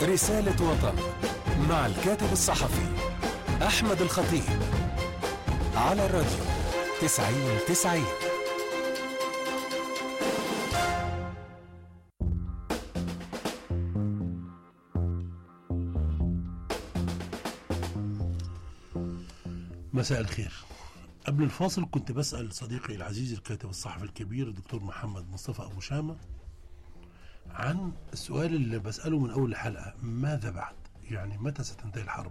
رسالة وطن مع الكاتب الصحفي أحمد الخطيب على الراديو تسعين تسعين مساء الخير قبل الفاصل كنت بسأل صديقي العزيز الكاتب الصحفي الكبير الدكتور محمد مصطفى أبو شامة عن السؤال اللي بسأله من أول الحلقة ماذا بعد يعني متى ستنتهي الحرب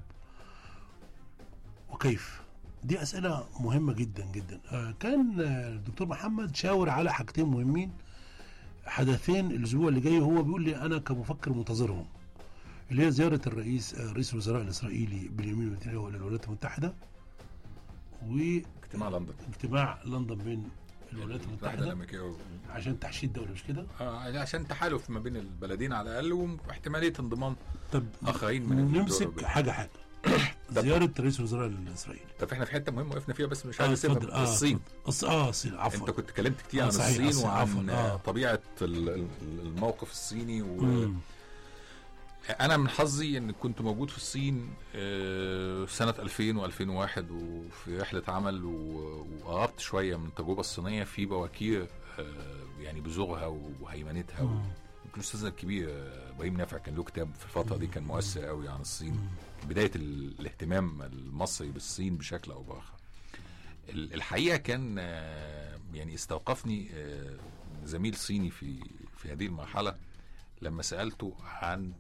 وكيف دي أسئلة مهمة جدا جدا آه، كان آه، الدكتور محمد شاور على حاجتين مهمين حدثين الأسبوع اللي جاي هو بيقول لي أنا كمفكر منتظرهم اللي هي زيارة الرئيس آه، رئيس الوزراء الإسرائيلي بنيامين نتنياهو إلى الولايات المتحدة اجتماع لندن واجتماع لندن بين الولايات المتحدة الامريكيه و... عشان تحشيد دولة مش كده؟ آه عشان تحالف ما بين البلدين على الاقل واحتماليه انضمام طب اخرين من الدول نمسك الأوروبية. حاجة حاجة طب- زيارة رئيس الوزراء الإسرائيلي طب احنا في حته مهمه وقفنا فيها بس مش آه، عايز اتفضل. اسيبها الصين الص- اه الصين عفوا انت كنت اتكلمت كتير آه، عن صحيح، الصين الصين، وعن عفواً، آه. آه. طبيعه ال- ال- الموقف الصيني و... مم. انا من حظي ان كنت موجود في الصين آه، سنه 2000 و2001 وفي رحله عمل و- وقربت شويه من التجربه الصينيه في بواكير آه، يعني بذورها وهيمنتها و... مم. يمكن الاستاذ الكبير آه، ابراهيم نافع كان له كتاب في الفتره دي كان مؤثر قوي عن الصين بدايه ال- الاهتمام المصري بالصين بشكل او باخر ال- الحقيقه كان آه، يعني استوقفني آه، زميل صيني في في هذه المرحله لما سالته عن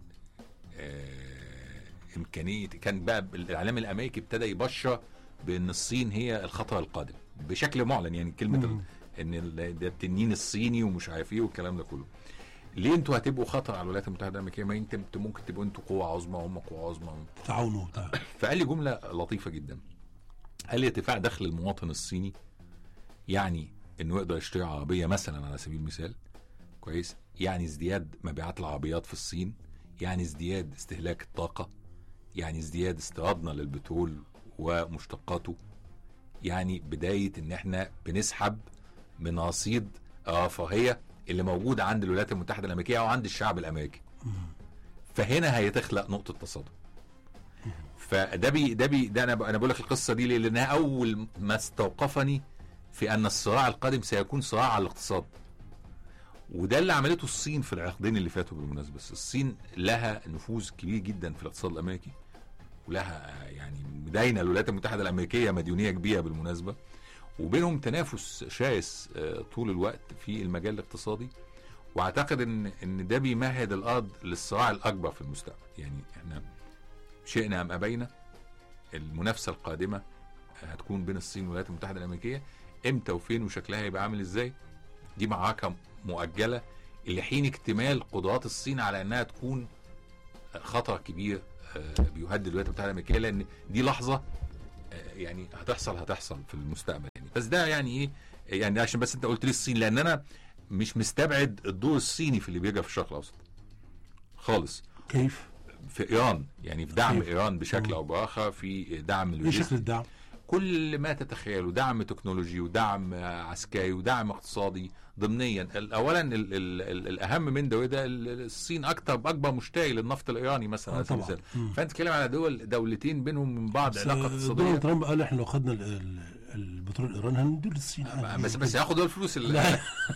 آه، امكانيه كان بقى الاعلام الامريكي ابتدى يبشر بان الصين هي الخطر القادم بشكل معلن يعني كلمه مم. ال- ان ال- ده التنين الصيني ومش عارف ايه والكلام ده كله ليه انتوا هتبقوا خطر على الولايات المتحده الامريكيه ما انتوا انتوا ممكن تبقوا انتوا قوه عظمى وهم قوه عظمى تعاونوا وبتاع فقال لي جمله لطيفه جدا قال لي ارتفاع دخل المواطن الصيني يعني انه يقدر يشتري عربيه مثلا على سبيل المثال كويس يعني ازدياد مبيعات العربيات في الصين يعني ازدياد استهلاك الطاقه يعني ازدياد استيرادنا للبترول ومشتقاته يعني بدايه ان احنا بنسحب من رصيد الرفاهيه اللي موجود عند الولايات المتحده الامريكيه او عند الشعب الامريكي فهنا هيتخلق نقطه تصادم فده بي ده بي ده انا ب- انا بقول لك القصه دي ليه؟ لانها اول ما استوقفني في ان الصراع القادم سيكون صراع على الاقتصاد وده اللي عملته الصين في العقدين اللي فاتوا بالمناسبه الصين لها نفوذ كبير جدا في الاقتصاد الامريكي ولها يعني مداينه الولايات المتحده الامريكيه مديونيه كبيره بالمناسبه وبينهم تنافس شرس آه، طول الوقت في المجال الاقتصادي واعتقد ان ان ده بيمهد الارض للصراع الاكبر في المستقبل يعني احنا شئنا ام ابينا المنافسه القادمه هتكون بين الصين والولايات المتحده الامريكيه امتى وفين وشكلها هيبقى عامل ازاي دي معركه مؤجله لحين اكتمال قدرات الصين على انها تكون خطر كبير آه، بيهدد الولايات المتحده الامريكيه لان دي لحظه آه، يعني هتحصل هتحصل في المستقبل يعني بس ده يعني ايه يعني عشان بس انت قلت لي الصين لان انا مش مستبعد الدور الصيني في اللي بيجرى في الشرق الاوسط خالص كيف؟ في ايران يعني في دعم كيف؟ ايران بشكل مم. او باخر في دعم ايه شكل لوجستي الدعم؟ كل ما تتخيله دعم تكنولوجي ودعم آه، عسكري ودعم اقتصادي ضمنيا ال- اولا ال ال ال الاهم من ده وده ال- الصين اكتر اكبر مشتري للنفط الايراني مثلا آه على سبيل طبعا. المثال مم. فانت تتكلم على دول دولتين بينهم من بعض بس علاقه آه، اقتصاديه دونالد ترامب قال احنا لو خدنا ال- ال- البترول الايراني هنديه للصين عادي. بس بس هياخد هو الفلوس ال- لا.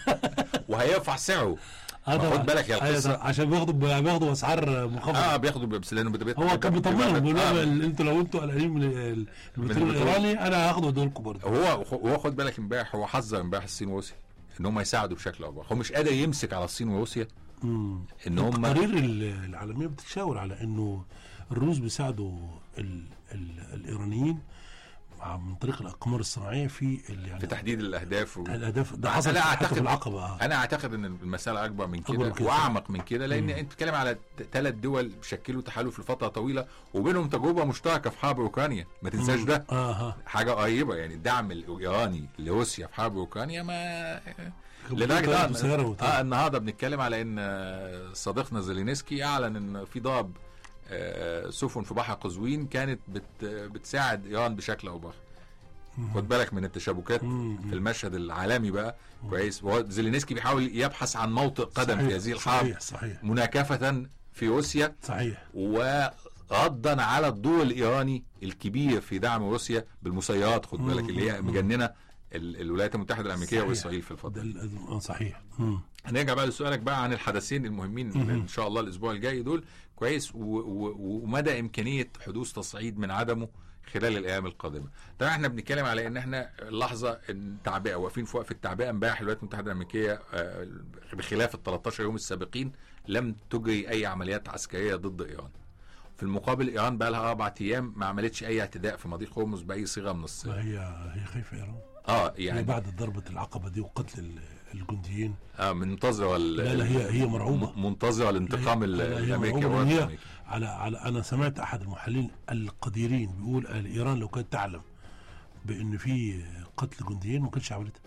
وهيرفع سعره آه ما طبعا. خد بالك يا أيوة القصة. طبعا. عشان بياخدوا بياخدوا اسعار منخفضه اه بياخدوا بس لانه بت- هو كان بيطمنهم بيقول لهم آه. ال- انتوا لو انتوا قلقانين من ال- البترول البترول. الايراني انا هاخده ادولكم برضه هو هو خد بالك امبارح هو حذر امبارح الصين وروسيا ان هم يساعدوا بشكل او باخر هو مش قادر يمسك على الصين وروسيا مم. ان هم التقارير ال- العالميه بتتشاور على انه الروس بيساعدوا ال ال الايرانيين مع من طريق الاقمار الصناعيه في ال- يعني في تحديد الاهداف و... الاهداف ده أنا حصل لا في حتى أعتقد- في العقبه آه. انا اعتقد ان المساله اكبر من أكبر كده من كده. واعمق من كده لان مم. انت بتتكلم على ثلاث دول شكلوا تحالف لفتره طويله وبينهم تجربه مشتركه في حرب اوكرانيا ما تنساش ده اه ها حاجه قريبه يعني الدعم الايراني لروسيا في حرب اوكرانيا ما كان لدرجه بيطلع آه, بسيارة وبتاع. اه النهارده بنتكلم على ان آه، صديقنا زيلينسكي اعلن ان في ضرب آه، سفن في بحر قزوين كانت بت بتساعد ايران بشكل او باخر خد بالك من التشابكات مم. في المشهد العالمي بقى كويس وهو زيلينسكي بيحاول يبحث عن موطئ قدم صحيح، في هذه الحرب صحيح صحيح مناكفة في روسيا صحيح وردا على الدور الايراني الكبير في دعم روسيا بالمسيرات خد مم. بالك اللي هي مم. مجننه ال- الولايات المتحده الامريكيه صحيح. واسرائيل في الفتره ده ال- آه، صحيح مم. هنرجع بقى لسؤالك بقى عن الحدثين المهمين مهم. ان شاء الله الاسبوع الجاي دول كويس و- و- ومدى امكانيه حدوث تصعيد من عدمه خلال الايام القادمه. طبعا احنا بنتكلم على ان احنا لحظه التعبئه واقفين في وقف التعبئه امبارح الولايات المتحده الامريكيه آه، بخلاف ال 13 يوم السابقين لم تجري اي عمليات عسكريه ضد ايران. في المقابل ايران بقى لها اربع ايام ما عملتش اي اعتداء في مضيق هرمز باي صيغه من الصيغ. هي هي خايفه ايران اه يعني يعني بعد ضربه العقبه دي وقتل ال- الجنديين آه منتظره ال- لا لا هي هي مرعوبه منتظره الانتقام لا، لا، هي الامريكي مرعوبة والولايات لأن هي الأمريكية. على على انا سمعت احد المحللين القديرين بيقول آه، ايران لو كانت تعلم بان في قتل جنديين ما كانتش عملتها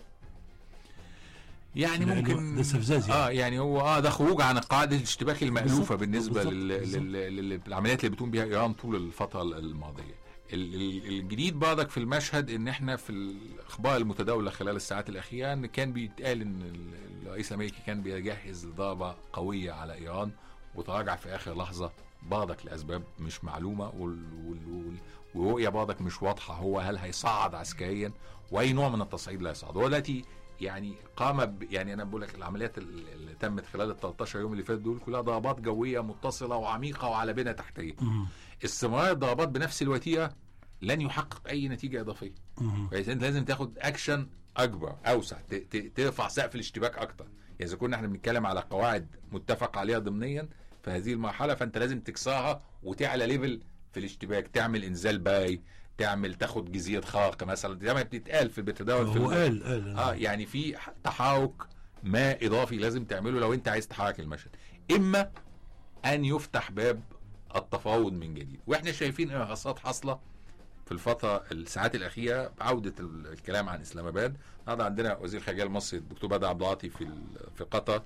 يعني لأنه ممكن ده استفزاز يعني. اه يعني هو اه ده خروج عن القاعده الاشتباك المالوفه بالظبط، بالنسبه بالظبط، لل- بالظبط. لل- لل- للعمليات اللي بتقوم بها ايران طول الفتره الماضيه ال- ال- الجديد برضك في المشهد ان احنا في الاخبار المتداوله خلال الساعات الاخيره ان كان بيتقال ان ال- الرئيس الامريكي كان بيجهز لضربه قويه على ايران وتراجع في اخر لحظه برضك لاسباب مش معلومه وال- وال- وال- ورؤيه برضك مش واضحه هو هل هيصعد عسكريا واي نوع من التصعيد لا يصعد هو دلوقتي يعني قام ب... يعني انا بقول لك العمليات ال- اللي تمت خلال ال 13 يوم اللي فاتوا دول كلها ضربات جويه متصله وعميقه وعلى بنى تحتيه مم. استمرار الضربات بنفس الوتيره لن يحقق اي نتيجه اضافيه مم. كويس انت لازم تاخد اكشن اكبر اوسع ت... ت... ترفع سقف الاشتباك اكتر يعني اذا كنا احنا بنتكلم على قواعد متفق عليها ضمنيا في هذه المرحله فانت لازم تكسرها وتعلى ليفل في الاشتباك تعمل انزال باي تعمل تاخد جزيره خارق مثلا زي ما بتتقال في بتتداول في هو ال- قال قال اه يعني في ح- تحرك ما اضافي لازم تعمله لو انت عايز تحرك المشهد اما ان يفتح باب التفاوض من جديد واحنا شايفين ارهاصات حاصله في الفتره الساعات الاخيره بعوده ال- الكلام عن اسلام اباد النهارده عندنا وزير الخارجيه المصري الدكتور بدر عبد العاطي في ال- في قطر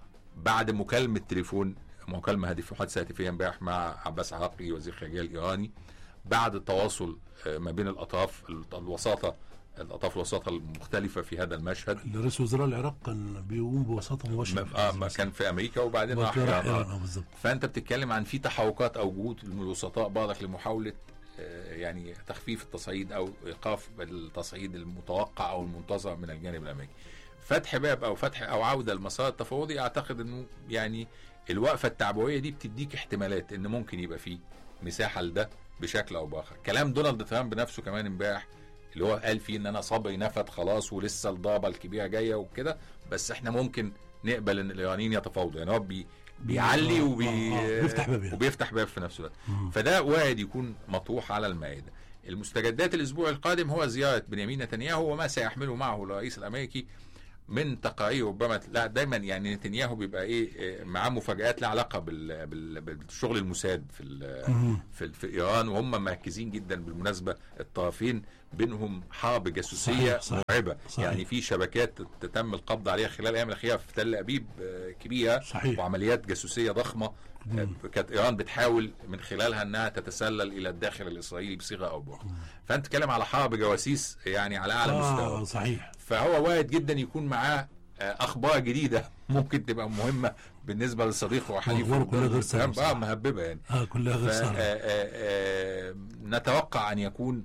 بعد مكالمه تليفون مكالمه هاتف محادثه هاتفيه امبارح مع عباس عراقي وزير الخارجيه الايراني بعد التواصل آه، ما بين الاطراف ال- الوساطه الاطراف الوساطه المختلفه في هذا المشهد رئيس وزراء العراق كان بيقوم بوساطه مباشره ما, آه ما كان في امريكا وبعدين راح راح إيران. ايران آه. آه، بالظبط فانت بتتكلم عن في تحركات او جهود من الوسطاء برضك لمحاوله آه، يعني تخفيف التصعيد او ايقاف التصعيد المتوقع او المنتظر من الجانب الامريكي. فتح باب او فتح او عوده المسار التفاوضي اعتقد انه يعني الوقفه التعبويه دي بتديك احتمالات ان ممكن يبقى فيه مساحه لده بشكل او باخر. كلام دونالد ترامب نفسه كمان امبارح اللي هو قال فيه ان انا صبري نفد خلاص ولسه الضربه الكبيره جايه وكده بس احنا ممكن نقبل ان الايرانيين يتفاوضوا يعني هو بي بيعلي آه، وبي آه، آه، بيفتح باب يعني. وبيفتح باب في نفس الوقت مم. فده وارد يكون مطروح على المائده المستجدات الاسبوع القادم هو زياره بنيامين نتنياهو وما سيحمله معه الرئيس الامريكي من تقارير ربما لا دايما يعني نتنياهو بيبقى ايه إيه، معاه مفاجات لها علاقه بال بال بالشغل الموساد في ال- مم. في, في ايران وهم مركزين جدا بالمناسبه الطرفين بينهم حرب جاسوسيه صحيح، صحيح. مرعبه صحيح. يعني في شبكات تم القبض عليها خلال الايام الاخيره في تل ابيب آه، كبيره صحيح. وعمليات جاسوسيه ضخمه مم. آه، كانت ايران بتحاول من خلالها انها تتسلل الى الداخل الاسرائيلي بصيغه او باخرى فانت تتكلم على حرب جواسيس يعني على اعلى آه مستوى صحيح فهو وارد جدا يكون معاه آه، اخبار جديده ممكن تبقى مهمه بالنسبه لصديقه وحليفه أخبار كلها غير دونالد ترامب. سليمة. اه مهببه يعني اه كلها غير ف- آه، صالحه آه، آه، نتوقع ان يكون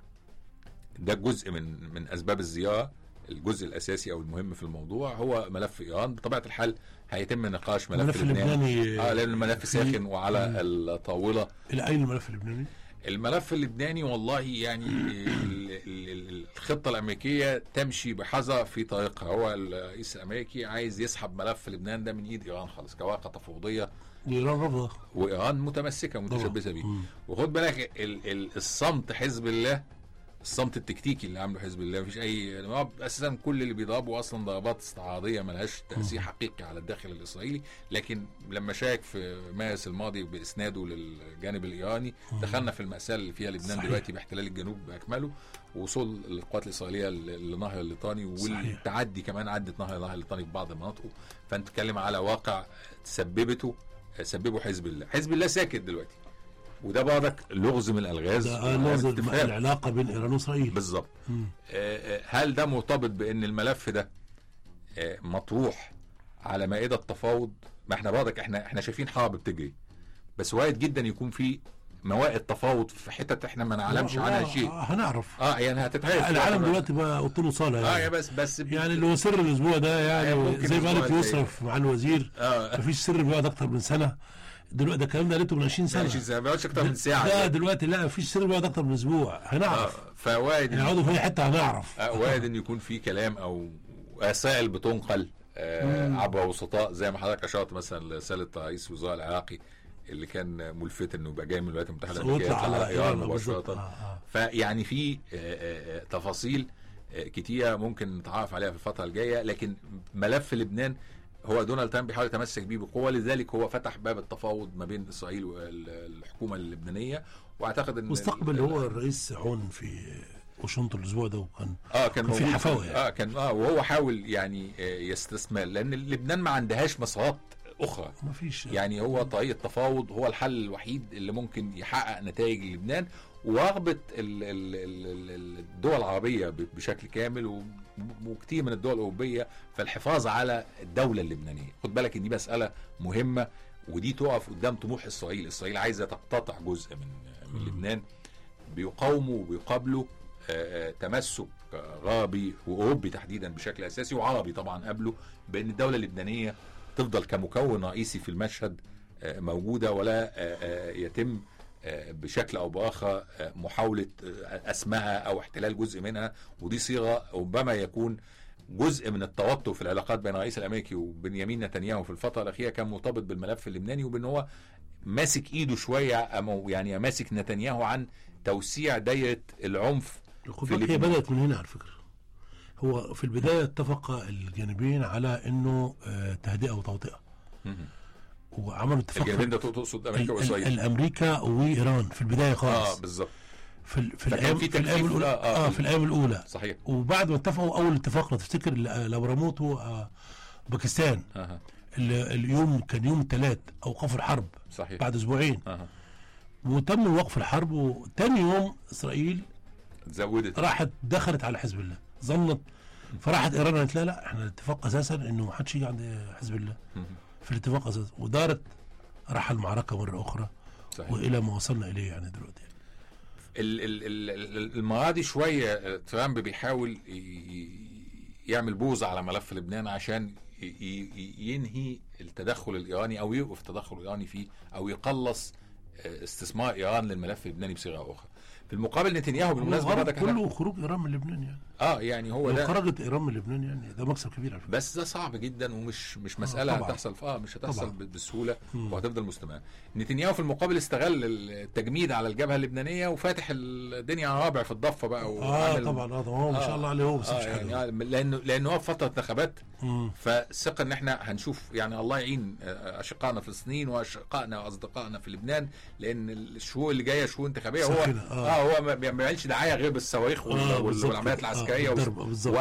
ده جزء من من اسباب الزياره الجزء الاساسي او المهم في الموضوع هو ملف ايران بطبيعه الحال هيتم نقاش ملف, الملف لبنان اللبناني اه لان الملف في- ساخن وعلى الطاوله الى اين الملف اللبناني؟ الملف اللبناني والله يعني ال- ال- ال- الخطه الامريكيه تمشي بحذر في طريقها هو الرئيس الامريكي عايز يسحب ملف لبنان ده من ايد ايران خالص كواقع تفاوضيه ايران رفضه وايران متمسكه متشبثه بيه مم. وخد بالك ال ال الصمت حزب الله الصمت التكتيكي اللي عامله حزب الله مفيش اي هو اساسا كل اللي بيضربوا اصلا ضربات استعراضيه ملهاش تاثير حقيقي على الداخل الاسرائيلي لكن لما شارك في مارس الماضي باسناده للجانب الايراني دخلنا في الماساه اللي فيها لبنان صحيح. دلوقتي باحتلال الجنوب باكمله وصول القوات الاسرائيليه ل- لنهر الليطاني صحيح. والتعدي كمان عدت نهر نهر الليطاني في بعض مناطقه فانت تتكلم على واقع سببته سببه حزب الله حزب الله ساكت دلوقتي وده برضك لغز من الالغاز ده آه، لازم استفهام. العلاقه بين ايران واسرائيل بالظبط مم. آه، آه، هل ده مرتبط بان الملف ده آه، مطروح على مائده تفاوض ما احنا برضك احنا احنا شايفين حرب بتجري بس وارد جدا يكون في موائد تفاوض في حتت احنا ما نعلمش عنها آه، شيء آه، هنعرف اه يعني هتتعرف العالم دلوقتي بقى اوضه صاله اه يا يعني بس بس يعني اللي هو سر الاسبوع ده يعني يعني ممكن زي ما الأسبوع قالت الجاي. يسرف مع الوزير اه مفيش سر بيقعد اكتر من سنه دلوقتي ده الكلام ده قالته من 20 سنه ماشي زي ما بيقعدش اكتر من ساعه لا دلوقتي لا مفيش سر بيقعد اكتر من اسبوع اه هنعرف فوارد يعني يقعدوا في اي حته هنعرف آه، وارد ان يكون في كلام او رسائل بتنقل آه عبر وسطاء زي ما حضرتك اشرت مثلا رساله رئيس الوزراء العراقي اللي كان ملفت انه يبقى جاي من الولايات المتحده الامريكيه ويطلع يطلع على على ايران إيران بالظبط. مباشره آه، آه. فيعني في آه، آه، آه، تفاصيل آه، كتيره ممكن نتعرف عليها في الفتره الجايه لكن ملف لبنان هو دونالد ترامب بيحاول يتمسك بيه بقوه لذلك هو فتح باب التفاوض ما بين اسرائيل والحكومه اللبنانيه واعتقد ان مستقبل هو الرئيس عون في واشنطن الاسبوع ده وكان اه كان كان في موجود حفاوة يعني. اه كان اه وهو حاول يعني آه، يستثمر لان لبنان ما عندهاش مسارات اخرى ما فيش يعني هو طريق التفاوض هو الحل الوحيد اللي ممكن يحقق نتائج للبنان ورغبه ال- ال- ال- ال- الدول العربيه ب- بشكل كامل و- وكتير من الدول الاوروبيه في الحفاظ على الدوله اللبنانيه خد بالك ان دي مساله مهمه ودي تقف قدام طموح اسرائيل اسرائيل عايزه تقتطع جزء من من لبنان بيقاوموا وبيقابلوا آه، آه، تمسك غربي واوروبي تحديدا بشكل اساسي وعربي طبعا قبله بان الدوله اللبنانيه تفضل كمكون رئيسي في المشهد آه، موجوده ولا آه، آه، يتم آه، بشكل او باخر آه، محاوله آه، اسمها او احتلال جزء منها ودي صيغه ربما يكون جزء من التوتر في العلاقات بين الرئيس الامريكي وبنيامين نتنياهو في الفتره الاخيره كان مرتبط بالملف اللبناني وبان هو ماسك ايده شويه أو يعني ماسك نتنياهو عن توسيع دايره العنف خد في بالك هي لبنان. بدات من هنا على فكره هو في البدايه اتفق الجانبين على انه آه، تهدئه وتوطئه وعملوا اتفاق الجانبين ده تقصد امريكا ال- ال- واسرائيل الامريكا وايران في البدايه اه خالص بالظبط في ال- في فكان الايام في في الايام تكثيف، الاولى آه، آه، اه في الايام الاولى صحيح وبعد ما اتفقوا اول اتفاق لو تفتكر ل- لو رموتوا آه، باكستان اها ال- اليوم كان يوم الثلاث اوقفوا الحرب صحيح بعد اسبوعين اها وتم وقف الحرب وتاني يوم اسرائيل زودت راحت دخلت على حزب الله ظنت فراحت ايران قالت لا لا احنا الاتفاق اساسا انه ما حدش يجي عند حزب الله مهم. في الاتفاق اساسا ودارت راح المعركه مره اخرى صحيح والى ما وصلنا اليه يعني دلوقتي ال- ال- ال- ال- المره دي شويه آه، ترامب بيحاول ي- ي- يعمل بوز على ملف لبنان عشان ي- ي- ينهي التدخل الايراني او يوقف التدخل الايراني فيه او يقلص آه، استثمار ايران للملف اللبناني بصيغه اخرى. في المقابل نتنياهو بالمناسبه الغرب بعد كله خروج ايران من لبنان يعني اه يعني هو لو ده خرجت ايران من لبنان يعني ده مكسب كبير على فكره بس ده صعب جدا ومش مش مساله طبعاً. هتحصل اه مش هتحصل طبعاً. ب- بسهوله مم. وهتفضل مستمره. نتنياهو في المقابل استغل التجميد على الجبهه اللبنانيه وفاتح الدنيا رابع في الضفه بقى اه وعامل- طبعا اه طبعا هو ما آه، شاء الله عليه هو بس آه مش يعني حلو آه، لانه لانه هو في فتره انتخابات مم. فثقه ان احنا هنشوف يعني الله يعين آه، اشقائنا في فلسطين واشقائنا واصدقائنا في لبنان لان الشهور اللي جايه شهور انتخابيه هو سخنة، اه, آه. هو ما بيعملش دعايه غير بالصواريخ وال- آه، وال- بالظبط والعمليات كده. آه، العسكريه بالضرب، بالظبط.